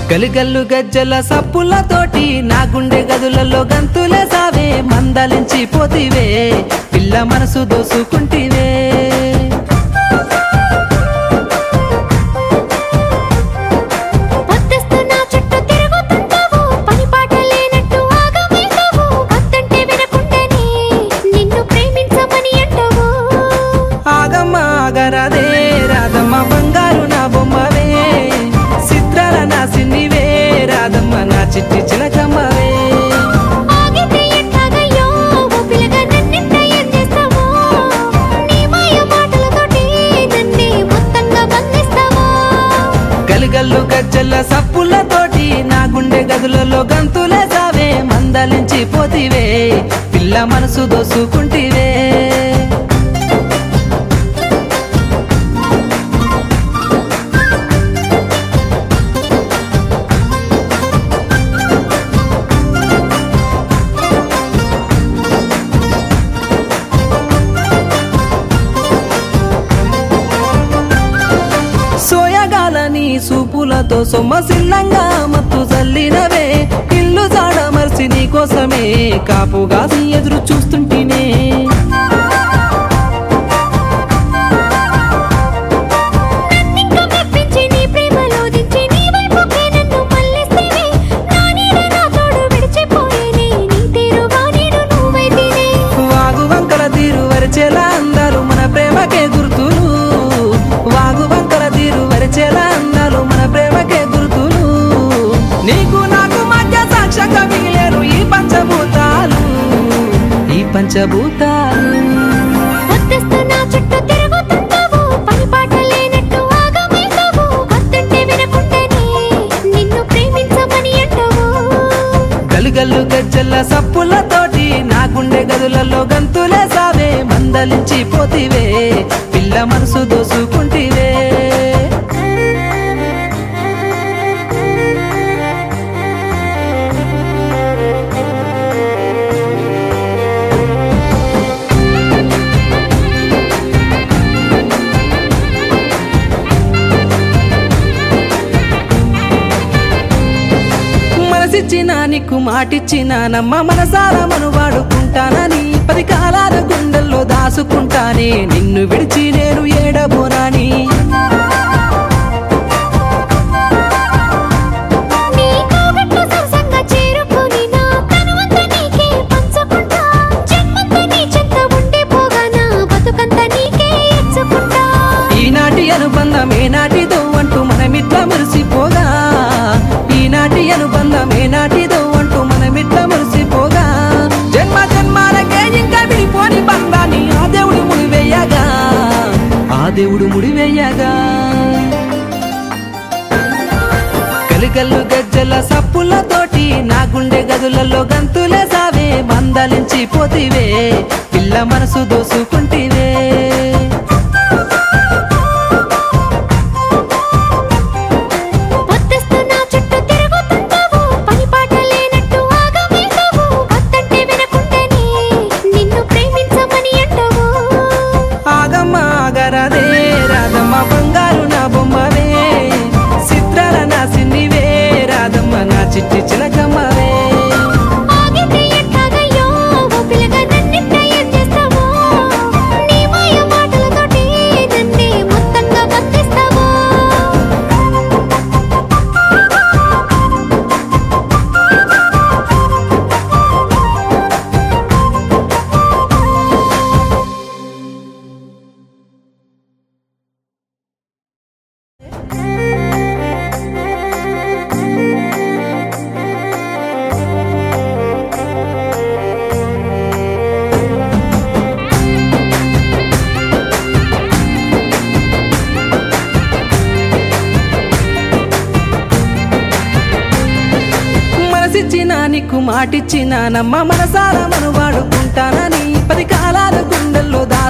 గలిగల్లు గజ్జల సప్పులతోటి నా గుండె గదులలో గంతులే సావే మందలించి పోతివే పిల్ల మనసు దోసుకుంటివే పొద్దస్తు నా చుట్టూ తిరుగుతుంటావు పని పాట లేనట్టు ఆగమేస్తావు వద్దంటే వినకుండానే నిన్ను ప్రేమించమని అంటావు ఆగమ్మ ఆగరాదే రాధమ్మ బంగారు నా బొమ్మవే చిత్రాల నా సిన్నివే రాధమ్మ నా చిట్టి చిలకమ్మవే ఆగితే ఎట్లాగయ్యో ఓ పిల్లగా నన్నింట ఏం చేస్తావో నీ మాయ మాటలతోటి నన్నే మొత్తంగా బంధిస్తావో గలిగల్లు గజ్జల సప్పులతోటి నా గుండె గదులలో గంతులే సావే మందలించి పోతివే పిల్ల మనసు దోసుకుంటివే సోయగాలని సూపులతో సొమ్మసిల్లంగా మత్తు చల్లినవే ఇల్లు జాడ మర్చి నీ కోసమే కాపుగాసి ఎదురు చూస్తుంటేనే నన్నింక మెప్పించి నీ ప్రేమలో దించి నీ వైపుకే నన్ను మళ్ళిస్తేనే నా నీడ నా తోడు విడిచిపోయేనే నీ తీరుగా నేను నువ్వైతేనే వాగు వంకల తీరు వరిచేలా అందాలు మన ప్రేమకే గుర్తులు వాగు వంకల తీరు వరిచేలా అందాలు మన ప్రేమకే గుర్తులు నీకు నాకు మధ్య సాక్ష్యంగా మిగిలేరు ఈ పంచభూతాలు ఈ పంచభూతాలు వద్దస్తు నా చుట్టూ తిరుగుతుంటావు పని పాట లేనట్టు ఆగమేస్తావు వద్దంటే వినకుండానే నిన్ను ప్రేమించమని అంటావు గలుగల్లు గజ్జల సప్పులతోటి నా గుండె గదులలో గంతులే సావే మందలించి పోతివే పిల్ల మనసు దోసుకుంటివే మనసిచ్చిన నీకు మాటిచ్చిన నమ్మ మనసారా మను వాడుకుంటానని పది కాలాల గుండెల్లో దాసుకుంటానే నిన్ను విడిచి నేను ఏడబోనాని నీ కాగట్లో సరసంగా చేరుకొని నా తనువంతా నీకే పంచుకుంటా జన్మంతా నీ చెంత ఉండిపోగా నా బతుకంతా నీకే ఇచ్చుకుంటా ఈనాటి అనుబంధం ఏనాటిదో అంటూ మనమిట్లా మురిసిపోగా ఈనాటి అనుబంధం ఏనాటిదో అంటూ మనమిట్లా మురిసిపోగా జన్మ జన్మాలకే ఇంకా విడిపోని బంధాన్ని ఆ దేవుడు ముడివేయగా ఆ దేవుడు ముడివేయగా కలిగల్లు గజ్జల సప్పులతోటి నా గుండె గదులలో గంతులే సావే మందలించి పోతివే పిల్ల మనసు దోసుకుంటివే పొద్దస్తు నా చుట్టూ తిరుగుతుంటావు పని పాట లేనట్టు ఆగమేస్తావు వద్దంటే వినకుండానే నిన్ను ప్రేమించమని అంటావు ఆగమ్మ ఆగరాదే రాధమ్మ బంగారు నా బొమ్మవే చిత్రాల నా సిన్నివే రాధమ్మ నా చిట్టి చిలకమ్మవే ఆగితే ఎట్లాగయ్యో ఓ పిల్లగా నన్నింట ఏం చేస్తావో నీ మాయ మాటలతోటి నన్నే మొత్తంగా బంధిస్తావో మనసిచ్చిన నీకు మాటిచ్చిన నమ్మ మనసారా మను వాడుకుంటానని పది కాలాల గుండెల్లో దా